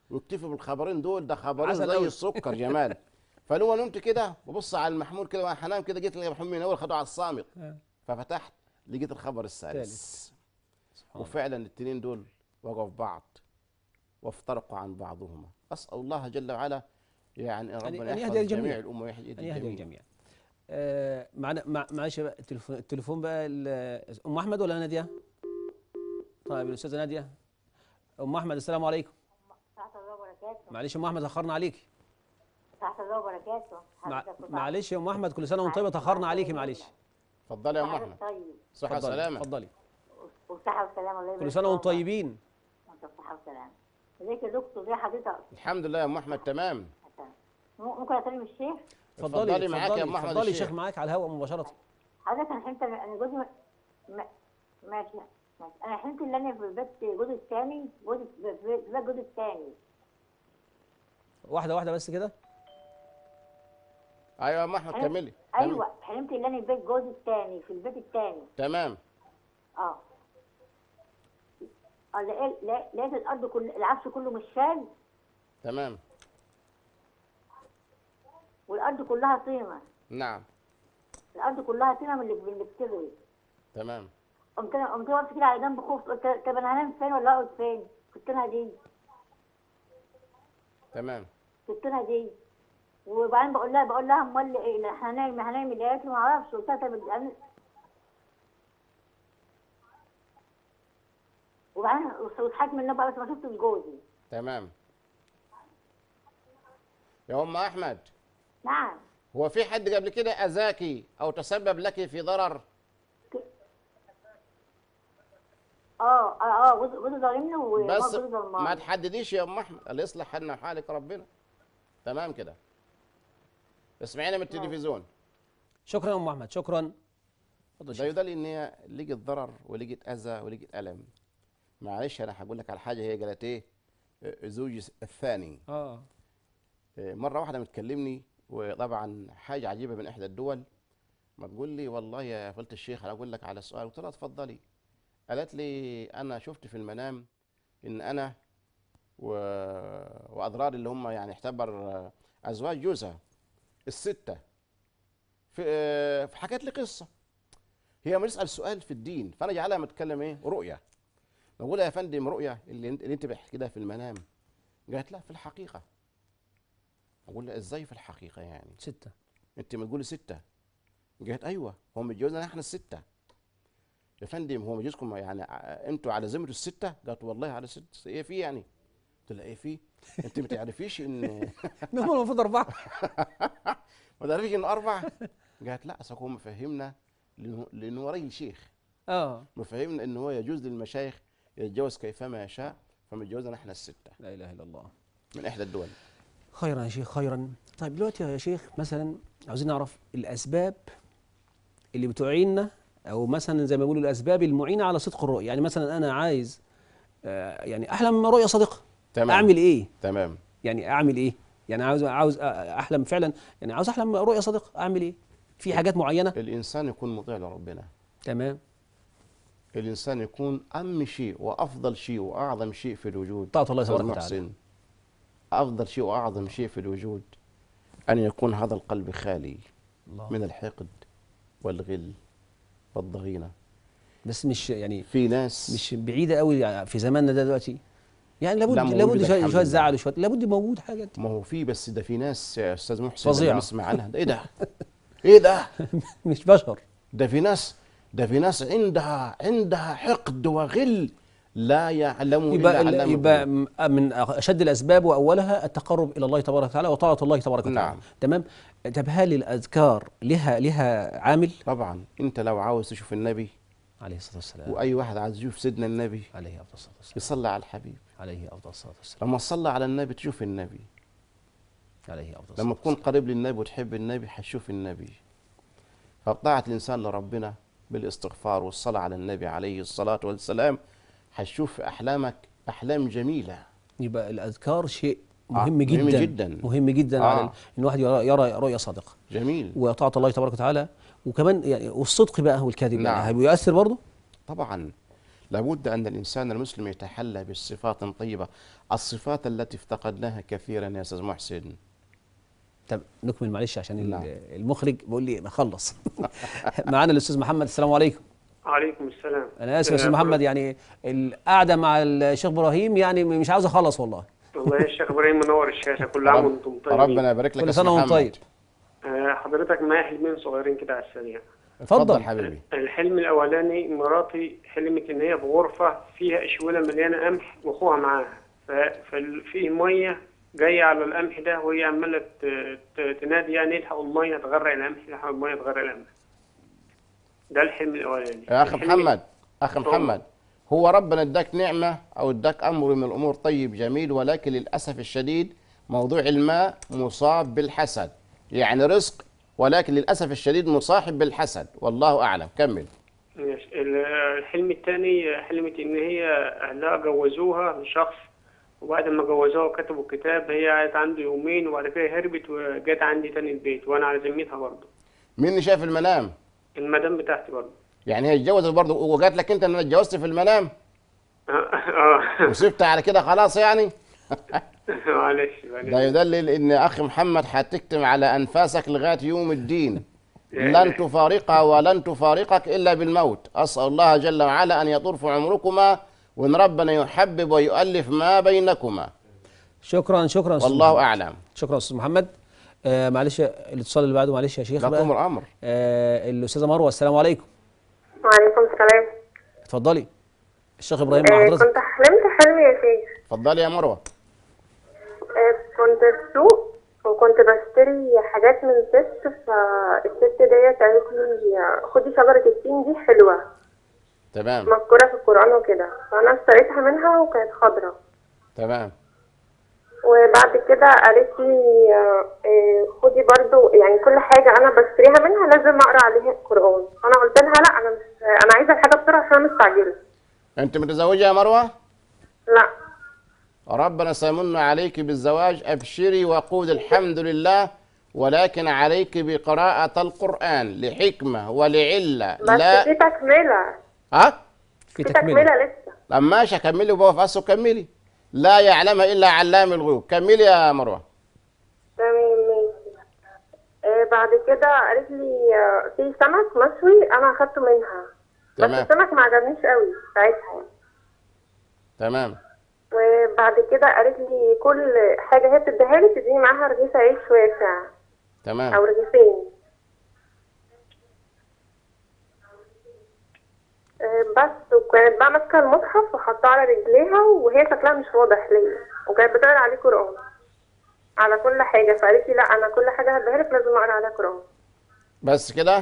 ويكتفي بالخبرين دول ده خبرين عسل زي أوي. السكر جمال فلو انا نمت كده ببص على المحمول كده وانا هنام كده جيت لقيت محمول من اول خدوه على الصامت آه. ففتحت لقيت الخبر الثالث سبحان الله. وفعلا الاثنين دول وقعوا في بعض وافترقوا عن بعضهما اسال الله جل وعلا يعني ربنا أن يحفظ يهدي الجميع. جميع الامه ويهدي أن يهدي الجميع الجميع آه، معنا مع- معلش بقى التليفون التليفون بقى ال- ام احمد ولا ناديه؟ طيب الاستاذه ناديه ام احمد السلام عليكم تحت الله وبركاته معلش يا ام احمد اخرنا عليكي تحت الله وبركاته مع... حضرتك وتعالى. معلش يا ام احمد كل سنه وانت طيبه تاخرنا عليكي معلش اتفضلي يا ام حضرتك احمد طيب صحه اتفضلي وسلامه اتفضلي وصحة وسلامة الله كل يبارك سنه وانتم فيك. طيبين وانت بصحة وسلامة ازيك يا دكتور ازي حضرتك الحمد لله يا ام احمد تمام حسن. م- ممكن اكلم الشيخ اتفضلي اتفضلي معاك يا اتفضلي أم أحمد اتفضلي الشيخ. شيخ معاك على الهواء مباشره حضرتك انا حلمت انا جوزي م- م- ماشي ماشي انا حلمت ان انا في بيت جوزي الثاني جوزي في في بيت جوزي الثاني واحده واحده بس كده ايوه يا ام احمد حلم- كملي ايوه حلمت ان انا في بيت جوزي الثاني في البيت الثاني تمام اه اه لقيت لقيت- لقيت الارض كل العفش كله مشال تمام والارض كلها طينه نعم الارض كلها طينه من اللي من اللي بتغلي تمام قمت انا قمت واقف كده على جنب خفت قلت طب انا هنام فين ولا اقعد فين؟ كنت انا دي تمام كنت انا دي وبعدين بقول لها بقول لها امال ايه لا هنام هنام اللي قالت لي ما اعرفش قلت لها طب أنا- وبعدين وصحيت من النوم بقى بس ما شفتش جوزي تمام يا ام احمد نعم هو في حد قبل كده اذاكي او تسبب لك في ضرر اه اه اه جوزي جوزي ظالمني وما بس جوزي ما ظلماني تحدديش يا ام احمد اللي يصلح حالنا وحالك ربنا تمام كده اسمعينا من التلفزيون شكرا يا ام احمد شكرا اتفضل ده شيخ. يدل ان هي لقت ضرر ولقت اذى ولقت الم معلش انا هقول لك على حاجه هي قالت ايه آه، زوجي الثاني اه آه، مره واحده متكلمني وطبعا حاجه عجيبه من احدى الدول ما تقول لي والله يا فضيله الشيخ انا اقول لك على سؤال قلت لها اتفضلي قالت لي انا شفت في المنام ان انا و... واضرار اللي هم يعني اعتبر آه، ازواج جوزها السته في آه، فحكت لي قصه هي بنسال سؤال في الدين فانا جعلها متكلم ايه رؤيه بقول يا فندم رؤيه اللي انت اللي انت بتحكي كده في المنام قالت لا في الحقيقه اقول لها ازاي في الحقيقه يعني ستة انت ما تقولي سته قالت ايوه هو متجوزنا احنا السته يا فندم هو متجوزكم يعني ع- انتوا على ذمه السته قالت والله على ست ايه في يعني قلت لها ايه في انت ما تعرفيش ان هم المفروض أربعة ما تعرفيش ان اربع قالت لا اصل هو مفهمنا لأنه- لانه هو راجل شيخ اه مفهمنا ان هو يجوز للمشايخ يتجوز كيفما يشاء فمتجوزنا احنا السته لا إله إلا الله من احدى الدول خيرا يا شيخ خيرا طيب دلوقتي يا شيخ مثلا عاوزين نعرف الأسباب اللي بتعيننا أو مثلا زي ما بيقولوا الأسباب المعينة على صدق الرؤية يعني مثلا أنا عايز آه، يعني أحلم رؤية صادقة تمام أعمل إيه؟ تمام يعني أعمل إيه؟ يعني عاوز عاوز أحلم فعلا يعني عاوز أحلم رؤية صادقة أعمل إيه؟ في حاجات معينة الانسان يكون مطيع لربنا تمام الانسان يكون اهم شيء وافضل شيء واعظم شيء في الوجود طاعة الله أستاذ تبارك وتعالى محسن افضل شيء واعظم شيء في الوجود ان يكون هذا القلب خالي الله من الحقد والغل والضغينه بس مش يعني في ناس مش بعيدة قوي يعني في زماننا ده دلوقتي يعني لابد لا، موجودة لابد شوية الحمد شوية لله. زعل وشوية لابد موجود حاجة ما هو في بس ده في ناس يا استاذ محسن فظيعة. لما نسمع عنها ده ايه ده ايه ده مش بشر ده في ناس ده في ناس عندها عندها حقد وغل لا يعلم الا يبقى ال- علمه يبقى م- من اشد الاسباب واولها التقرب الى الله تبارك وتعالى وطاعه الله تبارك وتعالى نعم. تمام طب هل الاذكار لها لها عامل طبعا انت لو عاوز تشوف النبي عليه الصلاه والسلام واي واحد عايز يشوف سيدنا النبي عليه افضل الصلاه والسلام يصلي على الحبيب عليه افضل الصلاه والسلام لما تصلي على النبي تشوف النبي عليه افضل لما الصلاه تكون قريب للنبي وتحب النبي حتشوف النبي فطاعة الإنسان لربنا بالاستغفار والصلاة على النبي عليه الصلاة والسلام حتشوف في أحلامك أحلام جميلة يبقى الاذكار شيء آه، مهم مهم جدا جدا. مهم جدا آه. على ال- ان الواحد يرى, يرى رؤيه صادقه جميل وطاعه الله تبارك وتعالى وكمان يعني والصدق بقى والكذب نعم. يعني بيؤثر برضه طبعا لابد أن الإنسان المسلم يتحلى بالصفات الطيبة الصفات التي افتقدناها كثيرا يا أستاذ محسن طب نكمل معلش عشان ال- نعم. المخرج بيقول لي نخلص معانا الاستاذ محمد السلام عليكم عليكم السلام انا اسف يا استاذ محمد يعني القعده مع الشيخ ابراهيم يعني مش عاوز اخلص والله والله يا شيخ ابراهيم منور الشاشه كل عام رب- وانتم طيبين ربنا يبارك لك كل يا سنه أستاذ وانت محمد. طيب آه، حضرتك معايا حلمين صغيرين كده على السريع اتفضل اتفضل حبيبي الحلم الاولاني مراتي حلمت ان هي في غرفه فيها اشوله مليانه قمح واخوها معاها ففيه ميه جايه على القمح ده وهي عماله ت- ت- تنادي يعني الحقوا الميه تغرق القمح الحقوا الميه تغرق القمح ده الحلم الاولاني يا أخ الحلم- محمد أخ محمد هو ربنا اداك نعمة أو اداك أمر من الأمور طيب جميل ولكن للأسف الشديد موضوع الماء مصاب بالحسد يعني رزق ولكن للأسف الشديد مصاحب بالحسد والله أعلم كمل ماشي. ال- الحلم الثاني حلمت ان هي اهلها جوزوها لشخص وبعد ما جوزوها وكتبوا الكتاب هي قعدت عنده يومين وبعد كده هربت وجت عندي تاني البيت وانا على ذمتها برضه مين اللي شاف المنام المدام بتاعتي برضه يعني هي اتجوزت برضه وجات لك أنت إن أنا اتجوزت في المنام اه وسبت على كده خلاص يعني معلش ده معلش يدلل ان اخ محمد هتكتم على انفاسك لغايه يوم الدين لن تفارقها ولن تفارقك الا بالموت اسال الله جل وعلا ان يطول في عمركما وان ربنا يحبب ويؤلف ما بينكما شكرا شكرا أستاذ والله محمد. اعلم شكرا استاذ محمد آه معلش الاتصال اللي بعده معلش يا شيخ لا بقى تؤمر امر آه الاستاذه مروه السلام عليكم وعليكم السلام اتفضلي الشيخ ابراهيم مع آه حضرتك كنت حلمت حلم يا شيخ اتفضلي يا مروه آه كنت في السوق وكنت بشتري حاجات من ست فالست ديت قالت لي آه، خدي شجرة التين دي حلوة تمام مذكورة في القرآن وكده فأنا اشتريتها منها وكانت خضرة تمام وبعد كده قالت لي آه، آه، خدي برضو يعني كل حاجة أنا بشتريها منها لازم أقرأ عليها القرآن فأنا قلت لها لا أنا مش أنا عايزة الحاجة بسرعة عشان أنا مستعجلة انت متزوجه يا مروه لا ربنا سيمن عليك بالزواج ابشري وقول الحمد لله ولكن عليك بقراءة القرآن لحكمة ولعلة بس لا في تكملة ها في في تكمله تكملة لسه لما ماشي كملي وبقى في أسه كملي لا يعلمها إلا علام الغيوب كملي يا مروة تمام ماشي آه بعد كده قالت لي آه، في سمك مشوي انا اخدته منها تمام. بس السمك ما عجبنيش قوي ساعتها يعني. تمام وبعد كده قالت لي كل حاجه هي بتديها لي تديني معاها رغيف عيش واسع او تمام رغيفين آه، بس وكانت بقى ماسكه المصحف وحطاه على رجليها وهي شكلها مش واضح ليا وكانت بتقرا عليه قران على كل حاجه فقالت لي لا انا كل حاجه هديها لك لازم اقرا عليها قران بس كده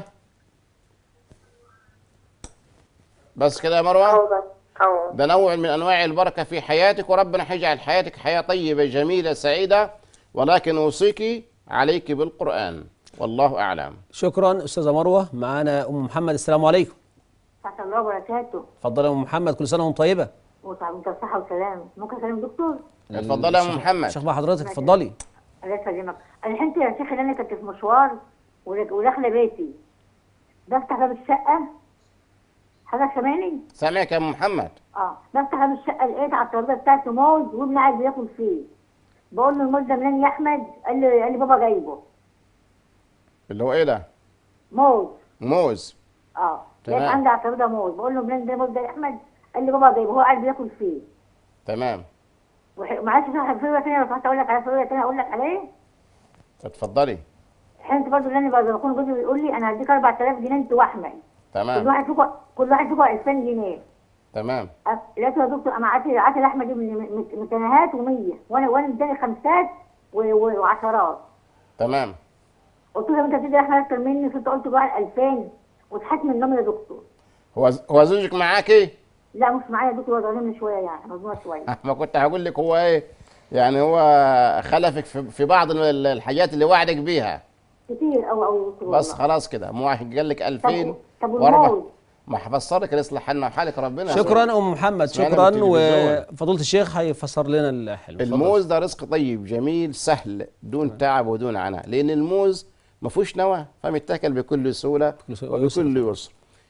بس كده يا مروة اه بس اه ده نوع من أنواع البركة في حياتك وربنا هيجعل حياتك حياة طيبة جميلة سعيدة ولكن أوصيك عليك بالقرآن والله أعلم شكرا استاذه مروه معانا ام محمد السلام عليكم تحت الله وبركاته اتفضلي يا ام محمد كل سنه وانت طيبه وانت بصحة وسلام ممكن اكلم دكتور؟ اتفضل يا أم الشيخ- محمد الشيخ بقى حضرتك اتفضلي الله يسلمك انا حلمت يا شيخ ان انا كنت في مشوار وداخ- وداخله بيتي بفتح باب الشقه حضرتك سامعني؟ سامعك يا أم محمد اه بفتح باب الشقه لقيت على الترابيزه بتاعتي موز وابني قاعد بياكل فيه بقول له الموز ده منين يا احمد؟ قال لي قال لي بابا جايبه اللي هو إيه ده موز موز اه تمام. لقيت عندي على الترابيزه موز بقول له منين ده الموز ده يا احمد؟ قال لي بابا جايبه هو قاعد بياكل فيه تمام وح- معلش في فيروه ثانيه لو سمحت اقول لك على فيروه ثانيه اقول لك عليه اتفضلي حلمت برضه ان انا بكون جوزي بيقول لي انا هديك 4000 جنيه انت واحمد كل تمام واحد فيكم كل واحد فيكم 2000 جنيه تمام أ- لقيته يا دكتور انا عاطي عاطي الاحمد دي من- من- متناهات و100 وانا وانا اداني خمسات و- و- وعشرات تمام قلت له انت بتدي احمد اكتر مني فانت قلت بقى 2000 وضحكت من النوم يا دكتور هو هو زوجك معاكي لا مش معايا يا دكتور هو ظالمني شويه يعني مظلومه شويه ما كنت هقول لك هو ايه يعني هو خلفك في في بعض ال- الحاجات اللي وعدك بيها كتير قوي قوي يا دكتور بس والله. خلاص كده مو واحد قال لك 2000 طب واربع والموز ما حفصلك يصلح حالنا وحالك ربنا شكرا ام محمد سمعنا شكرا بالتلفزيون. وفضيله الشيخ هيفسر لنا الحلم اتفضل. الموز ده رزق طيب جميل سهل دون تعب ودون عناء لان الموز ما فيهوش نوى فمتاكل بكل سهوله بكل سهولة ويسر. وبكل يسر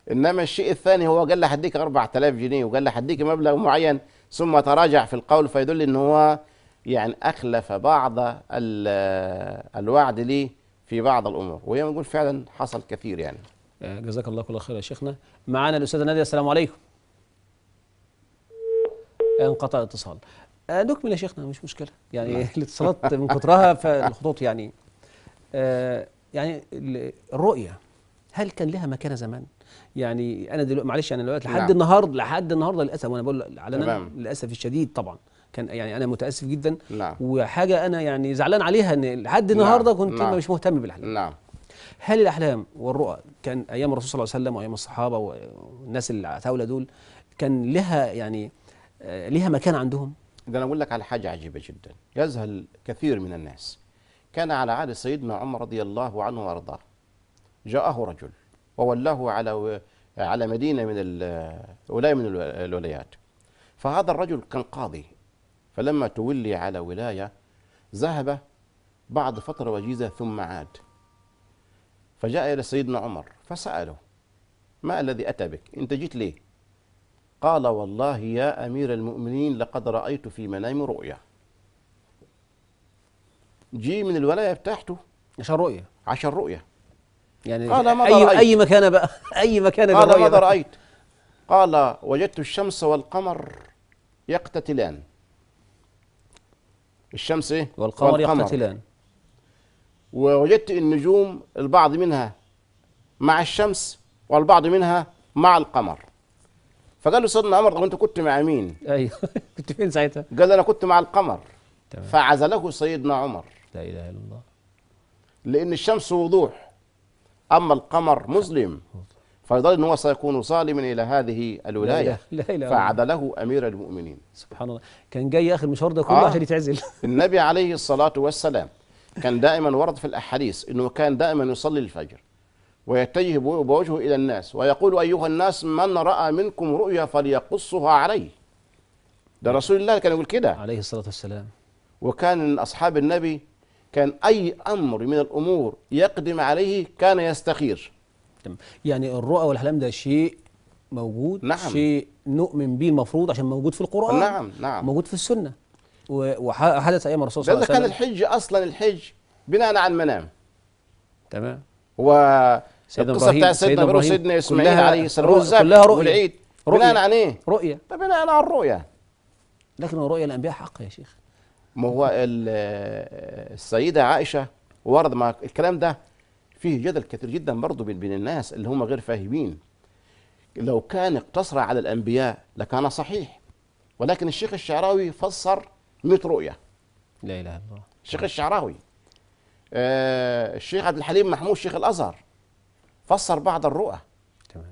انما الشيء الثاني هو قال له هديك 4000 جنيه وقال له هديك مبلغ معين ثم تراجع في القول فيدل ان هو يعني اخلف بعض ال- الوعد لي في بعض الامور وهي نقول فعلا حصل كثير يعني آه، جزاك الله كل خير يا شيخنا معنا الأستاذة نادية السلام عليكم انقطع الاتصال آه، نكمل يا شيخنا مش مشكلة يعني الاتصالات من كترها فالخطوط يعني آه، يعني ال- الرؤية هل كان لها مكانة زمان؟ يعني أنا دلوقتي معلش أنا دلوقتي لحد نعم. النهارده لحد النهارده للأسف وأنا بقول علنا تمام. للأسف الشديد طبعا كان يعني أنا متأسف جدا نعم وحاجة أنا يعني زعلان عليها إن لحد النهارده كنت نعم. مش مهتم بالأحلام نعم هل الاحلام والرؤى كان ايام الرسول صلى الله عليه وسلم وايام الصحابه والناس العتاوله دول كان لها يعني آه، لها مكان عندهم ده انا اقول لك على حاجه عجيبه جدا يذهل كثير من الناس كان على عهد سيدنا عمر رضي الله عنه وارضاه جاءه رجل وولاه على و- على مدينه من ال- ولايه من الو- الولايات فهذا الرجل كان قاضي فلما تولي على ولايه ذهب بعد فتره وجيزه ثم عاد فجاء الى سيدنا عمر فساله ما الذي اتى بك انت جيت ليه قال والله يا امير المؤمنين لقد رايت في منامي رؤيا جي من الولايه بتاعته عشان رؤيه عشان رؤيا يعني قال ماذا اي رأيت؟ اي مكان بقى اي مكان قال بالرؤية ماذا بقى. رايت قال وجدت الشمس والقمر يقتتلان الشمس ايه والقمر يقتتلان ووجدت النجوم البعض منها مع الشمس والبعض منها مع القمر فقال له سيدنا عمر طب انت كنت مع مين ايوه كنت فين ساعتها قال انا كنت مع القمر تمام فعزله سيدنا عمر لا اله الا الله لان الشمس وضوح اما القمر مظلم فيظل ان هو سيكون ظالما الى هذه لا الولايه اله لا اله الا الله فعدله امير المؤمنين سبحان الله كان جاي اخر المشوار ده كله آه. عشان يتعزل النبي عليه الصلاه والسلام كان دائما ورد في الاحاديث انه كان دائما يصلي الفجر ويتجه بو- بوجهه الى الناس ويقول ايها الناس من راى منكم رؤيا فليقصها عليه ده رسول الله كان يقول كده عليه الصلاه والسلام وكان من اصحاب النبي كان اي امر من الامور يقدم عليه كان يستخير تمام. يعني الرؤى والاحلام ده شيء موجود نعم. شيء نؤمن به المفروض عشان موجود في القران نعم نعم موجود في السنه و- وحدث ايام الرسول صلى ده الله إذا عليه كان وسلم الحج اصلا الحج بناء على المنام تمام و سيدنا القصه إبراهيم- بتاع سيدنا سيدنا ابراهيم إبراهيم وسيدنا اسماعيل كلها عليه السلام رؤى- والذبح كلها رؤية. والعيد رؤية. بناء على ايه؟ رؤيه ده بناء على الرؤيه لكن الرؤيه الانبياء حق يا شيخ ما هو ال- السيده عائشه ورد ما الكلام ده فيه جدل كثير جدا برضه بين بين الناس اللي هم غير فاهمين لو كان اقتصر على الانبياء لكان صحيح ولكن الشيخ الشعراوي فسر 100 رؤيه لا اله الا الله الشيخ الشعراوي آه الشيخ عبد الحليم محمود شيخ الازهر فسر بعض الرؤى تمام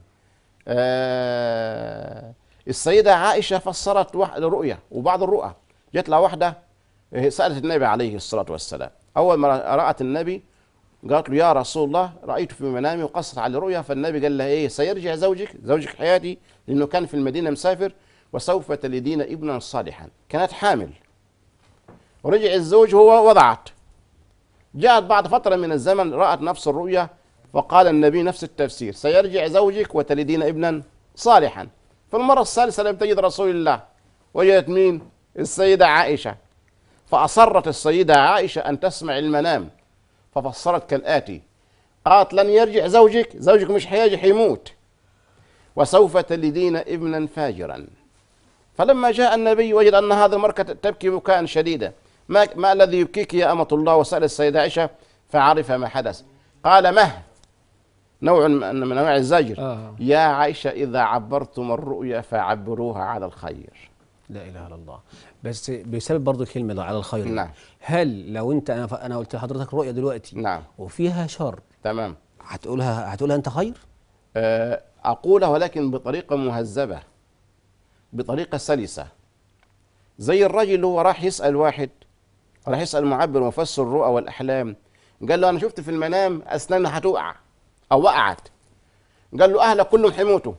آه السيدة عائشة فسرت واحد رؤية وبعض الرؤى جت لها واحدة آه، سألت النبي عليه الصلاة والسلام أول ما رأت النبي قالت له يا رسول الله رأيت في منامي وقصت على رؤيا فالنبي قال لها إيه سيرجع زوجك زوجك حياتي لأنه كان في المدينة مسافر وسوف تلدين ابنا صالحا كانت حامل ورجع الزوج هو وضعت جاءت بعد فترة من الزمن رأت نفس الرؤيا وقال النبي نفس التفسير سيرجع زوجك وتلدين ابنا صالحا في المرة الثالثة لم تجد رسول الله وجدت مين السيدة عائشة فأصرت السيدة عائشة أن تسمع المنام ففسرت كالآتي قالت لن يرجع زوجك زوجك مش حيجي حيموت وسوف تلدين ابنا فاجرا فلما جاء النبي وجد أن هذا المركة تبكي بكاء شديدا ما, ما الذي يبكيك يا أمة الله وسأل السيدة عائشة فعرف ما حدث قال مه نوع من من انواع الزجر آه. يا عائشه اذا عبرتم الرؤيا فعبروها على الخير لا اله الا الله بس بسبب برضو الكلمه ده على الخير نعم. هل لو انت انا انا قلت لحضرتك رؤيه دلوقتي نعم وفيها شر تمام هتقولها هتقولها انت خير آه، اقولها ولكن بطريقه مهذبه بطريقه سلسه زي الرجل اللي هو راح يسال واحد راح يسال معبر مفسر الرؤى والاحلام قال له انا شفت في المنام اسناني هتقع او وقعت قال له اهلك كلهم حيموتوا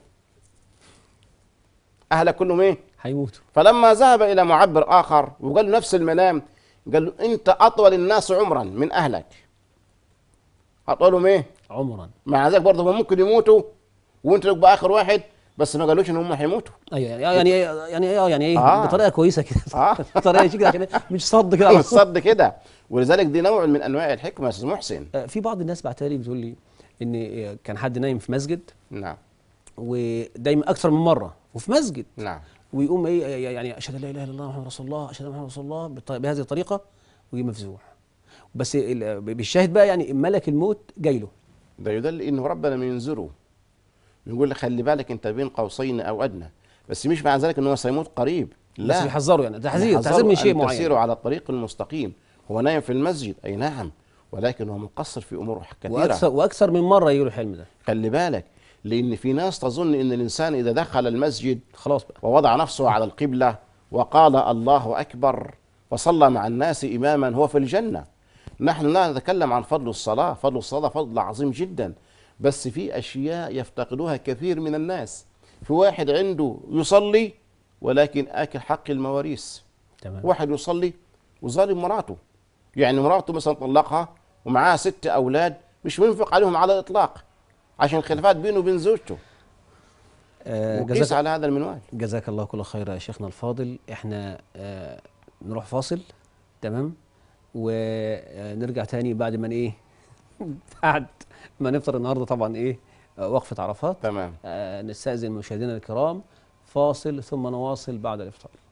اهلك كلهم ايه هيموتوا فلما ذهب الى معبر اخر وقال له نفس المنام قال له انت اطول الناس عمرا من اهلك اطولهم ايه عمرا مع ذلك برضه هم ممكن يموتوا وانت تبقى اخر واحد بس ما قالوش ان هم هيموتوا ايوه يعني يعني يعني اه يعني ايه آه. بطريقه كويسه كده آه. بطريقه شيك عشان مش صد كده على طول. الصد كده ولذلك دي نوع من انواع الحكمه يا استاذ محسن آه، في بعض الناس بعتها بتقول لي ان آه، كان حد نايم في مسجد نعم ودايما اكثر من مره وفي مسجد نعم ويقوم ايه يعني اشهد ان لا اله الا الله محمد رسول الله اشهد ان محمد رسول الله بالط- بهذه الطريقه ويجي مفزوع بس ال- بالشاهد بقى يعني ملك الموت جاي له ده يدل انه ربنا بينذره بيقول لك خلي بالك انت بين قوسين او ادنى بس مش مع ذلك ان هو سيموت قريب لا بس بيحذره يعني تحذير يحذره تحذير من أن شيء تسيره معين على الطريق المستقيم هو نايم في المسجد اي نعم ولكن هو مقصر في امور كثيره واكثر واكثر من مره يجي له الحلم ده خلي بالك لان في ناس تظن ان الانسان اذا دخل المسجد خلاص بقى ووضع نفسه على القبله وقال الله اكبر وصلى مع الناس اماما هو في الجنه نحن لا نتكلم عن فضل الصلاه فضل الصلاه فضل عظيم جدا بس في اشياء يفتقدها كثير من الناس في واحد عنده يصلي ولكن اكل حق المواريث تمام واحد يصلي وظالم مراته يعني مراته مثلا طلقها ومعاها ست اولاد مش منفق عليهم على الاطلاق عشان خلافات بينه وبين زوجته آه وقيس جزاك على هذا المنوال جزاك الله كل خير يا شيخنا الفاضل احنا آه نروح فاصل تمام ونرجع تاني بعد ما ايه بعد ما نفطر النهارده طبعا ايه آه، وقفه عرفات تمام آه نستأذن مشاهدينا الكرام فاصل ثم نواصل بعد الافطار